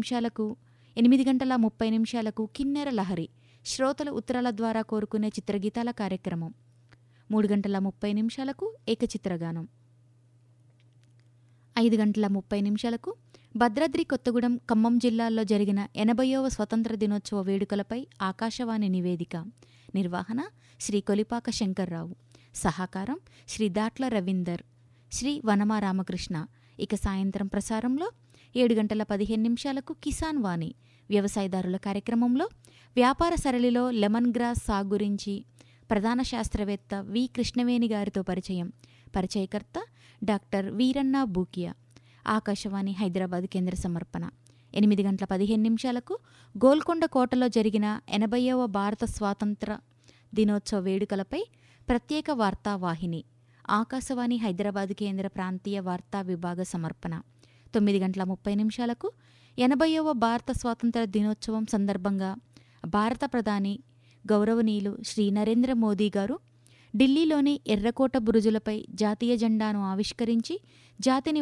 నిమిషాలకు ఎనిమిది గంటల ముప్పై నిమిషాలకు కిన్నెర లహరి శ్రోతల ఉత్తరాల ద్వారా కోరుకునే చిత్రగీతాల కార్యక్రమం మూడు గంటల ముప్పై నిమిషాలకు ఏకచిత్రగానం ఐదు గంటల ముప్పై నిమిషాలకు భద్రాద్రి కొత్తగూడెం ఖమ్మం జిల్లాల్లో జరిగిన ఎనభైవ స్వతంత్ర దినోత్సవ వేడుకలపై ఆకాశవాణి నివేదిక నిర్వహణ శ్రీ కొలిపాక శంకర్రావు సహకారం శ్రీ దాట్ల రవీందర్ శ్రీ వనమా రామకృష్ణ ఇక సాయంత్రం ప్రసారంలో ఏడు గంటల పదిహేను నిమిషాలకు కిసాన్ వాణి వ్యవసాయదారుల కార్యక్రమంలో వ్యాపార సరళిలో లెమన్ గ్రాస్ సాగు గురించి ప్రధాన శాస్త్రవేత్త వి కృష్ణవేణి గారితో పరిచయం పరిచయకర్త డాక్టర్ వీరన్న బూకియా ఆకాశవాణి హైదరాబాద్ కేంద్ర సమర్పణ ఎనిమిది గంటల పదిహేను నిమిషాలకు గోల్కొండ కోటలో జరిగిన ఎనభైవ భారత స్వాతంత్ర దినోత్సవ వేడుకలపై ప్రత్యేక వార్తా వాహిని ఆకాశవాణి హైదరాబాద్ కేంద్ర ప్రాంతీయ వార్తా విభాగ సమర్పణ తొమ్మిది గంటల ముప్పై నిమిషాలకు ఎనభైవ భారత స్వాతంత్ర దినోత్సవం సందర్భంగా భారత ప్రధాని గౌరవనీయులు శ్రీ నరేంద్ర మోదీ గారు ఢిల్లీలోని ఎర్రకోట బురుజులపై జాతీయ జెండాను ఆవిష్కరించి జాతిని